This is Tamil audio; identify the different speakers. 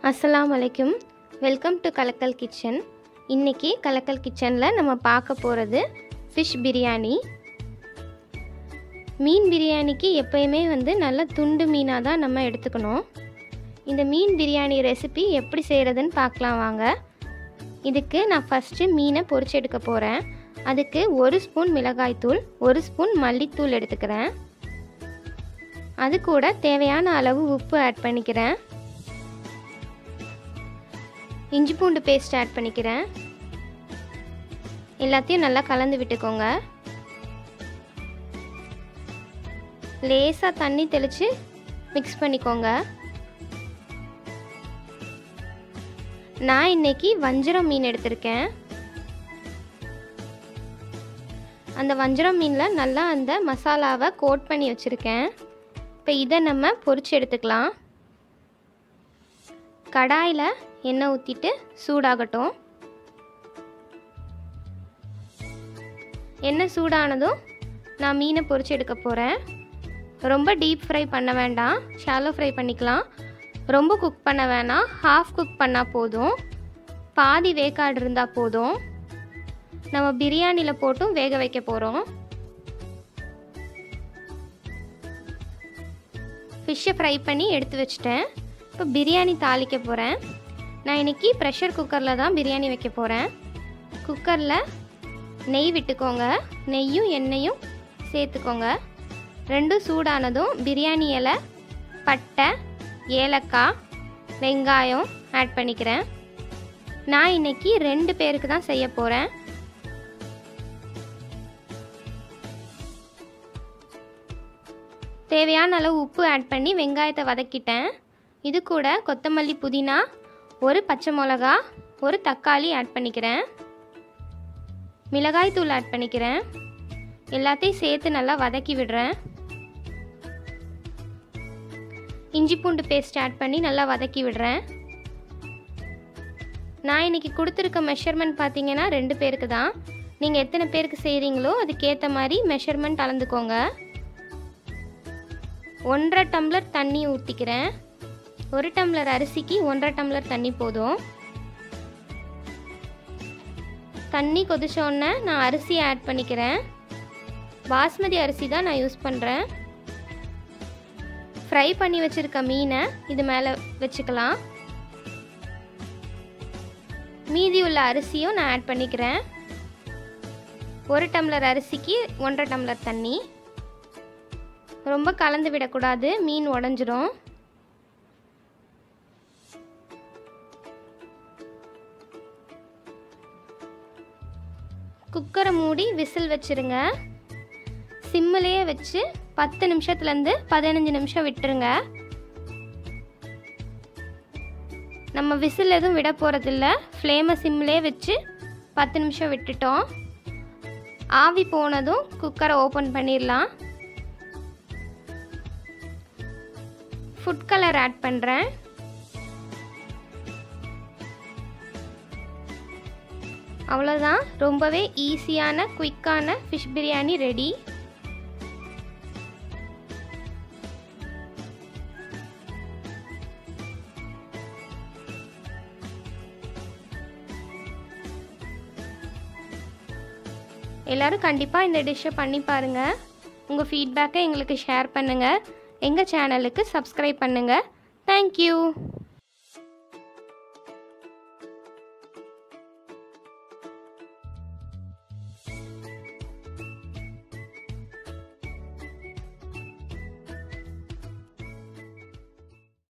Speaker 1: அஸ்ஸலாமு அலைக்கும் வெல்கம் டு கலக்கல் கிச்சன் இன்றைக்கி கலக்கல் கிச்சனில் நம்ம பார்க்க போகிறது ஃபிஷ் பிரியாணி மீன் பிரியாணிக்கு எப்போயுமே வந்து நல்ல துண்டு மீனாக தான் நம்ம எடுத்துக்கணும் இந்த மீன் பிரியாணி ரெசிபி எப்படி செய்கிறதுன்னு பார்க்கலாம் வாங்க இதுக்கு நான் ஃபஸ்ட்டு மீனை பொரிச்சு எடுக்க போகிறேன் அதுக்கு ஒரு ஸ்பூன் மிளகாய்த்தூள் ஒரு ஸ்பூன் மல்லித்தூள் எடுத்துக்கிறேன் அது கூட தேவையான அளவு உப்பு ஆட் பண்ணிக்கிறேன் இஞ்சி பூண்டு பேஸ்ட் ஆட் பண்ணிக்கிறேன் எல்லாத்தையும் நல்லா கலந்து விட்டுக்கோங்க லேசாக தண்ணி தெளித்து மிக்ஸ் பண்ணிக்கோங்க நான் இன்னைக்கு வஞ்சரம் மீன் எடுத்திருக்கேன் அந்த வஞ்சரம் மீனில் நல்லா அந்த மசாலாவை கோட் பண்ணி வச்சுருக்கேன் இப்போ இதை நம்ம பொரிச்சு எடுத்துக்கலாம் கடாயில் எண்ணெய் ஊற்றிட்டு சூடாகட்டும் எண்ணெய் சூடானதும் நான் மீனை பொரிச்சு எடுக்க போகிறேன் ரொம்ப டீப் ஃப்ரை பண்ண வேண்டாம் ஷாலோ ஃப்ரை பண்ணிக்கலாம் ரொம்ப குக் பண்ண வேணாம் ஹாஃப் குக் பண்ணால் போதும் பாதி வேக்காடு இருந்தால் போதும் நம்ம பிரியாணியில் போட்டும் வேக வைக்க போகிறோம் ஃபிஷ்ஷை ஃப்ரை பண்ணி எடுத்து வச்சிட்டேன் இப்போ பிரியாணி தாளிக்க போகிறேன் நான் இன்றைக்கி ப்ரெஷர் குக்கரில் தான் பிரியாணி வைக்க போகிறேன் குக்கரில் நெய் விட்டுக்கோங்க நெய்யும் எண்ணெயும் சேர்த்துக்கோங்க ரெண்டும் சூடானதும் பிரியாணி இலை பட்டை ஏலக்காய் வெங்காயம் ஆட் பண்ணிக்கிறேன் நான் இன்றைக்கி ரெண்டு பேருக்கு தான் செய்ய போகிறேன் தேவையான அளவு உப்பு ஆட் பண்ணி வெங்காயத்தை வதக்கிட்டேன் இது கூட கொத்தமல்லி புதினா ஒரு பச்சை மிளகா ஒரு தக்காளி ஆட் பண்ணிக்கிறேன் மிளகாய் தூள் ஆட் பண்ணிக்கிறேன் எல்லாத்தையும் சேர்த்து நல்லா வதக்கி விடுறேன் இஞ்சி பூண்டு பேஸ்ட் ஆட் பண்ணி நல்லா வதக்கி விடுறேன் நான் இன்றைக்கி கொடுத்துருக்க மெஷர்மெண்ட் பார்த்தீங்கன்னா ரெண்டு பேருக்கு தான் நீங்கள் எத்தனை பேருக்கு செய்கிறீங்களோ அதுக்கேற்ற மாதிரி மெஷர்மெண்ட் அளந்துக்கோங்க ஒன்றரை டம்ளர் தண்ணி ஊற்றிக்கிறேன் ஒரு டம்ளர் அரிசிக்கு ஒன்றரை டம்ளர் தண்ணி போதும் தண்ணி கொதிச்சோடனே நான் அரிசி ஆட் பண்ணிக்கிறேன் பாஸ்மதி அரிசி தான் நான் யூஸ் பண்ணுறேன் ஃப்ரை பண்ணி வச்சுருக்க மீனை இது மேலே வச்சுக்கலாம் மீதி உள்ள அரிசியும் நான் ஆட் பண்ணிக்கிறேன் ஒரு டம்ளர் அரிசிக்கு ஒன்றரை டம்ளர் தண்ணி ரொம்ப கலந்து விடக்கூடாது மீன் உடஞ்சிரும் குக்கரை மூடி விசில் வச்சுருங்க சிம்மிலேயே வச்சு பத்து நிமிஷத்துலேருந்து பதினஞ்சு நிமிஷம் விட்டுருங்க நம்ம விசில் எதுவும் விட போகிறதில்ல ஃப்ளேமை சிம்மிலே வச்சு பத்து நிமிஷம் விட்டுட்டோம் ஆவி போனதும் குக்கரை ஓப்பன் பண்ணிடலாம் ஃபுட் கலர் ஆட் பண்ணுறேன் அவ்வளோதான் ரொம்பவே ஈஸியான குயிக்கான ஃபிஷ் பிரியாணி ரெடி எல்லோரும் கண்டிப்பாக இந்த டிஷ்ஷை பண்ணி பாருங்கள் உங்கள் ஃபீட்பேக்கை எங்களுக்கு ஷேர் பண்ணுங்கள் எங்கள் சேனலுக்கு சப்ஸ்கிரைப் பண்ணுங்கள் தேங்க்யூ